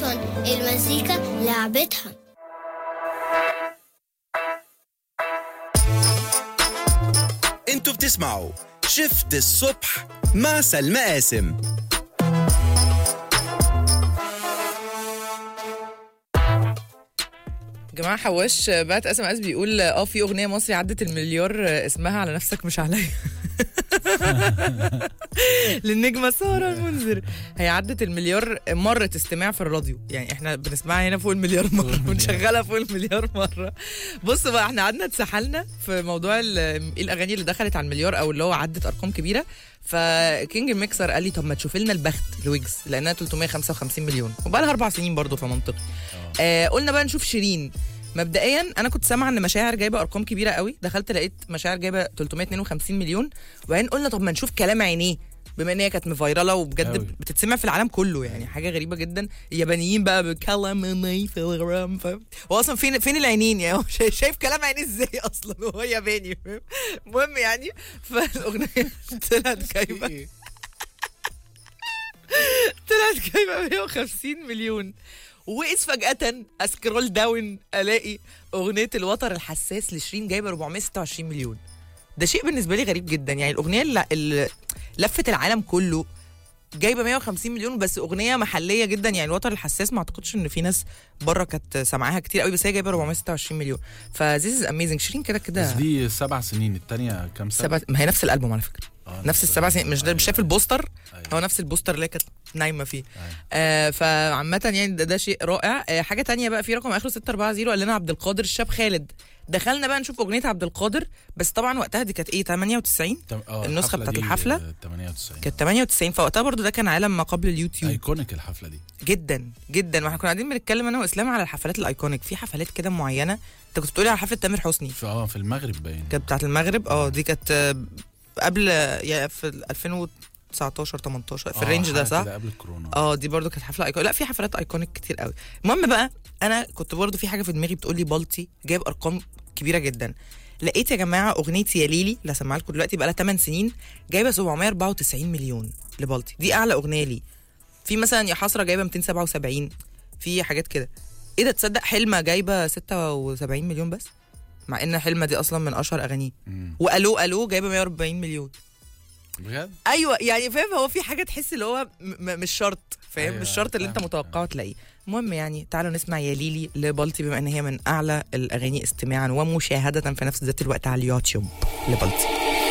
عشان المزيكا لعبتها انتوا بتسمعوا شفت الصبح مع سلمى قاسم جماعة حواش بعت اس ام اس بيقول اه في اغنية مصري عدت المليار اسمها على نفسك مش عليا للنجمة سارة المنذر هي عدت المليار مرة استماع في الراديو يعني احنا بنسمعها هنا فوق المليار مرة بنشغلها فوق المليار مرة بص بقى احنا قعدنا اتسحلنا في موضوع ال- ايه الاغاني اللي دخلت على المليار او اللي هو عدت ارقام كبيرة فكينج ميكسر قال لي طب ما تشوف لنا البخت لويجز لانها 355 مليون وبقى لها اربع سنين برضه فمنطقي آه قلنا بقى نشوف شيرين مبدئيا انا كنت سامعه ان مشاعر جايبه ارقام كبيره قوي دخلت لقيت مشاعر جايبه 352 مليون وبعدين قلنا طب ما نشوف كلام عينيه بما ان هي كانت مفيرله وبجد أوي. بتتسمع في العالم كله يعني حاجه غريبه جدا اليابانيين بقى بكلام عينيه في الغرام فاهم هو اصلا فين فين العينين يعني هو شايف, شايف كلام عينيه ازاي اصلا وهو ياباني فاهم المهم يعني فالاغنيه طلعت جايبه طلعت جايبه 150 مليون وإذ فجأة اسكرول داون الاقي اغنية الوتر الحساس لشيرين جايبة 426 مليون ده شيء بالنسبة لي غريب جدا يعني الاغنية اللي, اللي لفت العالم كله جايبه 150 مليون بس اغنيه محليه جدا يعني الوتر الحساس ما اعتقدش ان في ناس بره كانت سامعاها كتير قوي بس هي جايبه 426 مليون فذيس از اميزنج شيرين كده بس كده دي سبع سنين التانية كام سنة؟ سبع ما هي نفس الالبوم على فكره آه، نفس السبع سنين مش ده مش شايف البوستر أيوة. هو نفس البوستر اللي هي كانت نايمه فيه أيوة. آه فعامه يعني ده, ده شيء رائع آه حاجه تانية بقى في رقم اخره 640 قال لنا عبد القادر الشاب خالد دخلنا بقى نشوف اغنيه عبد القادر بس طبعا وقتها دي كانت ايه 98 تم- آه، النسخة الحفلة بتاعت دي، الحفلة آه، 98 كانت 98 فوقتها برضو ده كان عالم ما قبل اليوتيوب ايكونيك الحفلة دي جدا جدا واحنا كنا قاعدين بنتكلم انا واسلام على الحفلات الايكونيك في حفلات كده معينه انت كنت بتقولي على حفله تامر حسني في اه في المغرب باين كانت بتاعت المغرب اه دي كانت آه، قبل يعني في 2019 18 في آه، الرينج ده حاجة صح؟ كده قبل الكورونا اه دي برضو كانت حفله ايكونيك لا في حفلات ايكونيك كتير قوي المهم بقى انا كنت برضو في حاجه في دماغي بتقول لي بالتي جايب ارقام كبيره جدا لقيت يا جماعه اغنيه يا ليلي اللي هسمعها لكم دلوقتي بقى لها 8 سنين جايبه 794 مليون لبالتي دي اعلى اغنيه لي في مثلا يا حسره جايبه 277 في حاجات كده ايه ده تصدق حلمه جايبه 76 مليون بس مع ان حلمه دي اصلا من اشهر اغانيه مم. والو الو جايبه 140 مليون بجد؟ ايوه يعني فاهم هو في حاجه تحس اللي هو م- م- مش شرط فاهم أيوة، مش شرط اللي انت فاهمك، متوقعه تلاقيه المهم يعني تعالوا نسمع يا ليلي لبالتي بما ان هي من اعلى الاغاني استماعا ومشاهده في نفس ذات الوقت على اليوتيوب لبالتي